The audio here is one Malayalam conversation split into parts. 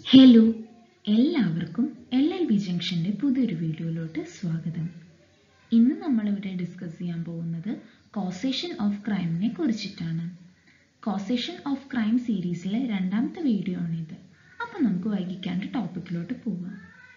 ഹലോ എല്ലാവർക്കും എൽ എൽ ബി ജംഗ്ഷൻ്റെ പുതിയൊരു വീഡിയോയിലോട്ട് സ്വാഗതം ഇന്ന് നമ്മളിവിടെ ഡിസ്കസ് ചെയ്യാൻ പോകുന്നത് കോസേഷൻ ഓഫ് ക്രൈമിനെ കുറിച്ചിട്ടാണ് കോസേഷൻ ഓഫ് ക്രൈം സീരീസിലെ രണ്ടാമത്തെ വീഡിയോ ആണിത് അപ്പം നമുക്ക് വൈകിക്കാണ്ട് ടോപ്പിക്കിലോട്ട് പോവാം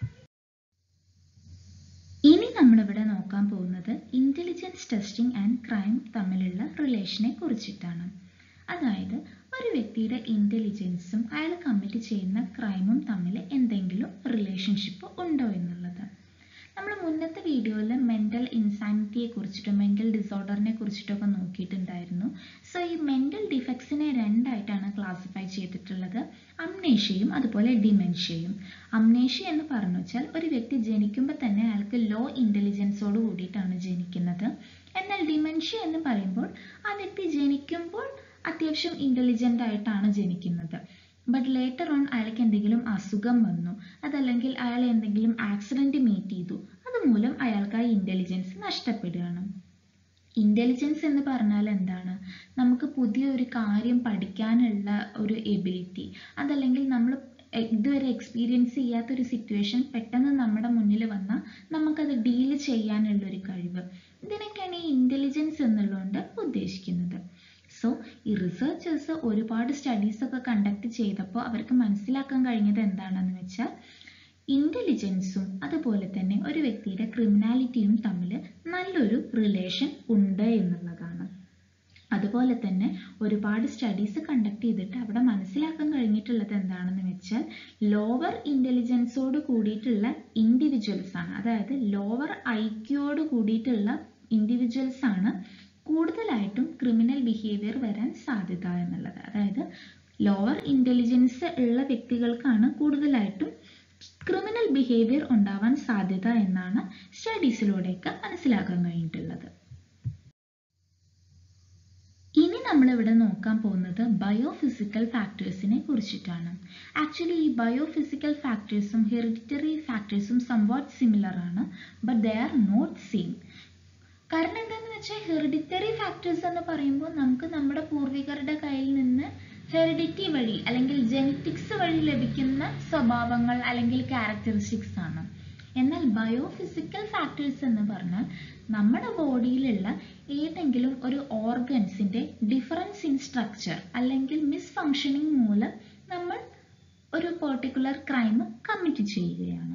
ഇനി നമ്മളിവിടെ നോക്കാൻ പോകുന്നത് ഇൻ്റലിജൻസ് ടെസ്റ്റിംഗ് ആൻഡ് ക്രൈം തമ്മിലുള്ള റിലേഷനെ കുറിച്ചിട്ടാണ് അതായത് ഒരു വ്യക്തിയുടെ ഇൻ്റലിജൻസും അയാൾ കമ്മിറ്റ് ചെയ്യുന്ന ക്രൈമും തമ്മിൽ എന്തെങ്കിലും റിലേഷൻഷിപ്പ് ഉണ്ടോ എന്നുള്ളത് നമ്മൾ മുന്നത്തെ വീഡിയോയിൽ മെൻ്റൽ ഇൻസാനിറ്റിയെ കുറിച്ചിട്ടും മെൻ്റൽ ഡിസോർഡറിനെ കുറിച്ചിട്ടൊക്കെ നോക്കിയിട്ടുണ്ടായിരുന്നു സോ ഈ മെൻ്റൽ ഡിഫക്ട്സിനെ രണ്ടായിട്ടാണ് ക്ലാസിഫൈ ചെയ്തിട്ടുള്ളത് അംനേഷ്യയും അതുപോലെ ഡിമെൻഷ്യയും അംനേഷ്യ എന്ന് പറഞ്ഞു വെച്ചാൽ ഒരു വ്യക്തി ജനിക്കുമ്പോൾ തന്നെ അയാൾക്ക് ലോ ഇൻ്റലിജൻസോട് കൂടിയിട്ടാണ് ജനിക്കുന്നത് എന്നാൽ ഡിമെൻഷ്യ എന്ന് പറയുമ്പോൾ ആ വ്യക്തി ജനിക്കുമ്പോൾ അത്യാവശ്യം ഇൻ്റലിജൻ്റ് ആയിട്ടാണ് ജനിക്കുന്നത് ബട്ട് ലേറ്റർ ഓൺ അയാൾക്ക് എന്തെങ്കിലും അസുഖം വന്നു അതല്ലെങ്കിൽ അയാൾ എന്തെങ്കിലും ആക്സിഡൻറ്റ് മീറ്റ് ചെയ്തു അതുമൂലം അയാൾക്ക് ആ ഇൻ്റലിജൻസ് നഷ്ടപ്പെടുകയാണ് ഇൻ്റലിജൻസ് എന്ന് പറഞ്ഞാൽ എന്താണ് നമുക്ക് പുതിയ ഒരു കാര്യം പഠിക്കാനുള്ള ഒരു എബിലിറ്റി അതല്ലെങ്കിൽ നമ്മൾ ഇതുവരെ എക്സ്പീരിയൻസ് ചെയ്യാത്തൊരു സിറ്റുവേഷൻ പെട്ടെന്ന് നമ്മുടെ മുന്നിൽ വന്നാൽ നമുക്കത് ഡീൽ ചെയ്യാനുള്ളൊരു കഴിവ് ഇതിനൊക്കെയാണ് ഈ ഇൻ്റലിജൻസ് എന്നുള്ളതുകൊണ്ട് ഉദ്ദേശിക്കുന്നത് സോ ഈ റിസർച്ചേഴ്സ് ഒരുപാട് സ്റ്റഡീസൊക്കെ കണ്ടക്ട് ചെയ്തപ്പോൾ അവർക്ക് മനസ്സിലാക്കാൻ കഴിഞ്ഞത് എന്താണെന്ന് വെച്ചാൽ ഇൻ്റലിജൻസും അതുപോലെ തന്നെ ഒരു വ്യക്തിയുടെ ക്രിമിനാലിറ്റിയും തമ്മിൽ നല്ലൊരു റിലേഷൻ ഉണ്ട് എന്നുള്ളതാണ് അതുപോലെ തന്നെ ഒരുപാട് സ്റ്റഡീസ് കണ്ടക്ട് ചെയ്തിട്ട് അവിടെ മനസ്സിലാക്കാൻ കഴിഞ്ഞിട്ടുള്ളത് എന്താണെന്ന് വെച്ചാൽ ലോവർ ഇൻ്റലിജൻസോട് കൂടിയിട്ടുള്ള ഇൻഡിവിജ്വൽസ് ആണ് അതായത് ലോവർ ഐക്യോട് കൂടിയിട്ടുള്ള ഇൻഡിവിജ്വൽസ് ആണ് കൂടുതലായിട്ടും ക്രിമിനൽ ബിഹേവിയർ വരാൻ സാധ്യത എന്നുള്ളത് അതായത് ലോവർ ഇൻ്റലിജൻസ് ഉള്ള വ്യക്തികൾക്കാണ് കൂടുതലായിട്ടും ക്രിമിനൽ ബിഹേവിയർ ഉണ്ടാവാൻ സാധ്യത എന്നാണ് സ്റ്റഡീസിലൂടെയൊക്കെ മനസ്സിലാക്കാൻ കഴിഞ്ഞിട്ടുള്ളത് ഇനി നമ്മളിവിടെ നോക്കാൻ പോകുന്നത് ബയോഫിസിക്കൽ ഫാക്ടേഴ്സിനെ കുറിച്ചിട്ടാണ് ആക്ച്വലി ഈ ബയോഫിസിക്കൽ ഫാക്ടേഴ്സും ഹെറിഡിറ്ററി ഫാക്ടേഴ്സും സംവാട്ട് സിമിലർ ആണ് but they are not same കാരണം എന്താണെന്ന് വെച്ചാൽ ഹെറിഡിറ്ററി ഫാക്ടേഴ്സ് എന്ന് പറയുമ്പോൾ നമുക്ക് നമ്മുടെ പൂർവികരുടെ കയ്യിൽ നിന്ന് ഹെറിഡിറ്റി വഴി അല്ലെങ്കിൽ ജെനറ്റിക്സ് വഴി ലഭിക്കുന്ന സ്വഭാവങ്ങൾ അല്ലെങ്കിൽ ക്യാരക്ടറിസ്റ്റിക്സ് ആണ് എന്നാൽ ബയോഫിസിക്കൽ ഫാക്ടേഴ്സ് എന്ന് പറഞ്ഞാൽ നമ്മുടെ ബോഡിയിലുള്ള ഏതെങ്കിലും ഒരു ഓർഗൻസിൻ്റെ ഡിഫറൻസ് ഇൻ സ്ട്രക്ചർ അല്ലെങ്കിൽ മിസ്ഫങ്ഷനിങ് മൂലം നമ്മൾ ഒരു പെർട്ടിക്കുലർ ക്രൈം കമ്മിറ്റ് ചെയ്യുകയാണ്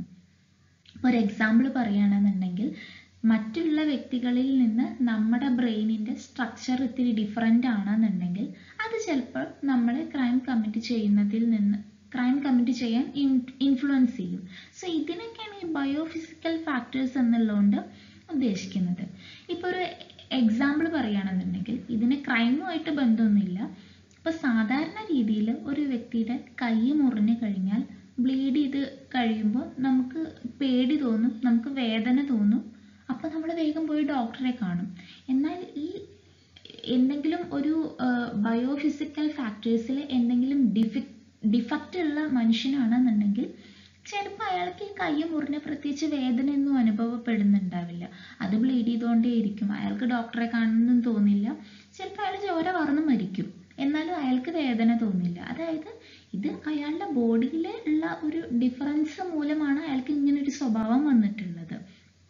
ഒരു എക്സാമ്പിൾ പറയുകയാണെന്നുണ്ടെങ്കിൽ മറ്റുള്ള വ്യക്തികളിൽ നിന്ന് നമ്മുടെ ബ്രെയിനിൻ്റെ സ്ട്രക്ചർ ഇത്തിരി ഡിഫറെൻ്റ് ആണെന്നുണ്ടെങ്കിൽ അത് ചിലപ്പോൾ നമ്മൾ ക്രൈം കമ്മിറ്റ് ചെയ്യുന്നതിൽ നിന്ന് ക്രൈം കമ്മിറ്റ് ചെയ്യാൻ ഇൻഫ്ലുവൻസ് ചെയ്യും സോ ഇതിനൊക്കെയാണ് ഈ ബയോഫിസിക്കൽ ഫാക്ടേഴ്സ് എന്നുള്ളതുകൊണ്ട് ഉദ്ദേശിക്കുന്നത് ഇപ്പോൾ ഒരു എക്സാമ്പിൾ പറയുകയാണെന്നുണ്ടെങ്കിൽ ഇതിന് ക്രൈമുമായിട്ട് ബന്ധമൊന്നുമില്ല ഇപ്പോൾ സാധാരണ രീതിയിൽ ഒരു വ്യക്തിയുടെ കൈ മുറിഞ്ഞു കഴിഞ്ഞാൽ ബ്ലീഡ് ചെയ്ത് കഴിയുമ്പോൾ നമുക്ക് പേടി തോന്നും നമുക്ക് വേദന തോന്നും അപ്പോൾ നമ്മൾ വേഗം പോയി ഡോക്ടറെ കാണും എന്നാൽ ഈ എന്തെങ്കിലും ഒരു ബയോഫിസിക്കൽ ഫാക്ടേഴ്സിൽ എന്തെങ്കിലും ഡിഫി ഡിഫക്റ്റ് ഉള്ള മനുഷ്യനാണെന്നുണ്ടെങ്കിൽ ചിലപ്പോൾ അയാൾക്ക് ഈ കൈ മുറിഞ്ഞ പ്രത്യേകിച്ച് വേദനയൊന്നും അനുഭവപ്പെടുന്നുണ്ടാവില്ല അത് ബ്ലീഡ് ചെയ്തുകൊണ്ടേയിരിക്കും അയാൾക്ക് ഡോക്ടറെ കാണുമെന്നും തോന്നില്ല ചിലപ്പോൾ അയാൾ ചോര വർന്ന് മരിക്കും എന്നാലും അയാൾക്ക് വേദന തോന്നില്ല അതായത് ഇത് അയാളുടെ ബോഡിയിൽ ഉള്ള ഒരു ഡിഫറൻസ് മൂലമാണ് അയാൾക്ക് ഇങ്ങനെ ഒരു സ്വഭാവം വന്നിട്ടുള്ളത്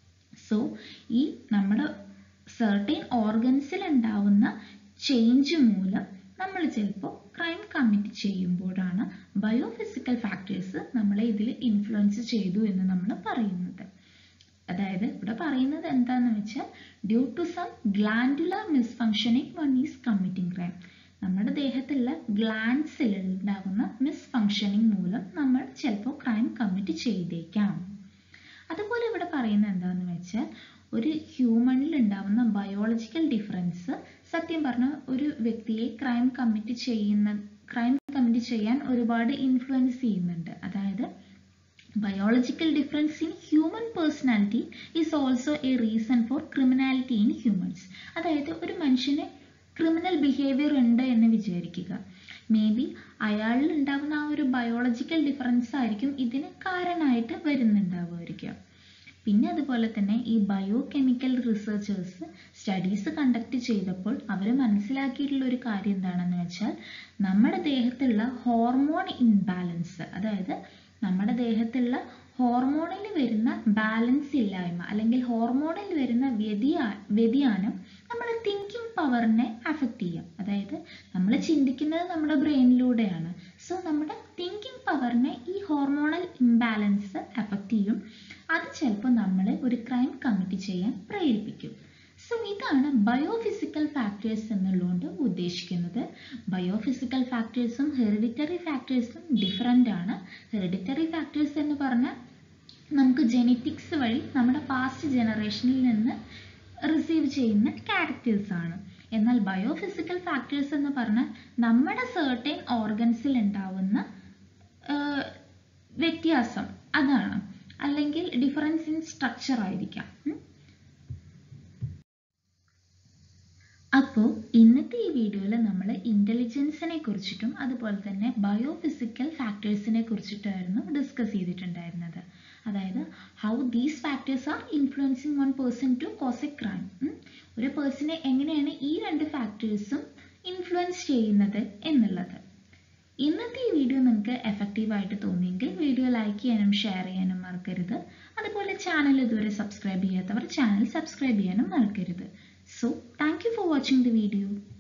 സോ ഈ നമ്മുടെ സെർട്ടൈൻ ഓർഗൻസിൽ ഉണ്ടാവുന്ന ചേഞ്ച് മൂലം നമ്മൾ ചിലപ്പോൾ ക്രൈം കമ്മിറ്റ് ചെയ്യുമ്പോഴാണ് ബയോഫിസിക്കൽ ഫാക്ടേഴ്സ് നമ്മളെ ഇതിൽ ഇൻഫ്ലുവൻസ് ചെയ്തു എന്ന് നമ്മൾ പറയുന്നത് അതായത് ഇവിടെ പറയുന്നത് എന്താണെന്ന് വെച്ചാൽ due to some glandular misfunctioning one is committing crime നമ്മുടെ ദേഹത്തുള്ള ഗ്ലാൻസിൽ ഉണ്ടാകുന്ന മിസ്ഫങ്ഷനിങ് മൂലം നമ്മൾ ചിലപ്പോൾ ക്രൈം കമ്മിറ്റ് ചെയ്തേക്കാം അതുപോലെ ഇവിടെ പറയുന്നത് എന്താണെന്ന് വെച്ചാൽ ഒരു ഹ്യൂമണിൽ ഉണ്ടാവുന്ന ബയോളജിക്കൽ ഡിഫറൻസ് സത്യം പറഞ്ഞാൽ ഒരു വ്യക്തിയെ ക്രൈം കമ്മിറ്റ് ചെയ്യുന്ന ക്രൈം കമ്മിറ്റ് ചെയ്യാൻ ഒരുപാട് ഇൻഫ്ലുവൻസ് ചെയ്യുന്നുണ്ട് അതായത് biological difference in human personality is also a reason for criminality in humans അതായത് ഒരു മനുഷ്യന് ക്രിമിനൽ ബിഹേവിയർ ഉണ്ട് എന്ന് വിചാരിക്കുക മേ ബി അയാളിൽ ഉണ്ടാകുന്ന ആ ഒരു ബയോളജിക്കൽ ഡിഫറൻസ് ആയിരിക്കും ഇതിന് കാരണമായിട്ട് വരുന്നുണ്ടാവുമായിരിക്കും പിന്നെ അതുപോലെ തന്നെ ഈ biochemical researchers studies conduct ചെയ്തപ്പോൾ അവർ മനസ്സിലാക്കിയിട്ടുള്ള ഒരു കാര്യം എന്താണെന്ന് വെച്ചാൽ നമ്മുടെ ദേഹത്തുള്ള ഹോർമോൺ ഇൻബാലൻസ് അതായത് നമ്മുടെ ദേഹത്തുള്ള ഹോർമോണിൽ വരുന്ന ബാലൻസ് ഇല്ലായ്മ അല്ലെങ്കിൽ ഹോർമോണിൽ വരുന്ന വ്യതിയാ വ്യതിയാനം നമ്മുടെ തിങ്കിങ് പവറിനെ അഫക്റ്റ് ചെയ്യും അതായത് നമ്മൾ ചിന്തിക്കുന്നത് നമ്മുടെ ബ്രെയിനിലൂടെയാണ് സോ നമ്മുടെ തിങ്കിങ് പവറിനെ ഈ ഹോർമോണൽ ഇംബാലൻസ് അഫക്റ്റ് ചെയ്യും അത് ചിലപ്പോൾ നമ്മളെ ഒരു ക്രൈം കമ്മിറ്റ് ചെയ്യാൻ പ്രേരിപ്പിക്കും സോ ഇതാണ് ബയോഫിസിക്കൽ ഫാക്ടേഴ്സ് എന്നുള്ളതുകൊണ്ട് ഉദ്ദേശിക്കുന്നത് ബയോഫിസിക്കൽ ഫാക്ടേഴ്സും ഹെറിഡിറ്ററി ഫാക്ടേഴ്സും ഡിഫറെൻ്റ് ആണ് ഹെറിഡിറ്ററി ഫാക്ടേഴ്സ് എന്ന് പറഞ്ഞാൽ നമുക്ക് ജെനറ്റിക്സ് വഴി നമ്മുടെ പാസ്റ്റ് ജനറേഷനിൽ നിന്ന് റിസീവ് ചെയ്യുന്ന ക്യാരക്ടേഴ്സ് ആണ് എന്നാൽ ബയോഫിസിക്കൽ ഫാക്ടേഴ്സ് എന്ന് പറഞ്ഞാൽ നമ്മുടെ സേർട്ടൈൻ ഓർഗൻസിൽ ഉണ്ടാവുന്ന വ്യത്യാസം അതാണ് അല്ലെങ്കിൽ ഡിഫറൻസ് ഇൻ സ്ട്രക്ചർ ആയിരിക്കാം അപ്പോൾ ഇന്നത്തെ ഈ വീഡിയോയിൽ നമ്മൾ ഇൻ്റലിജൻസിനെ കുറിച്ചിട്ടും അതുപോലെ തന്നെ ബയോഫിസിക്കൽ ഫാക്ടേഴ്സിനെ കുറിച്ചിട്ടായിരുന്നു ഡിസ്കസ് ചെയ്തിട്ടുണ്ടായിരുന്നത് അതായത് how these factors are influencing one person to cause a crime ഒരു പേഴ്സണെ എങ്ങനെയാണ് ഈ രണ്ട് ഫാക്ടേഴ്സും ഇൻഫ്ലുവൻസ് ചെയ്യുന്നത് എന്നുള്ളത് ഇന്നത്തെ ഈ വീഡിയോ നിങ്ങൾക്ക് എഫക്റ്റീവായിട്ട് തോന്നിയെങ്കിൽ വീഡിയോ ലൈക്ക് ചെയ്യാനും ഷെയർ ചെയ്യാനും മറക്കരുത് അതുപോലെ ചാനൽ ഇതുവരെ സബ്സ്ക്രൈബ് ചെയ്യാത്തവർ ചാനൽ സബ്സ്ക്രൈബ് ചെയ്യാനും മറക്കരുത് So, thank you for watching the video.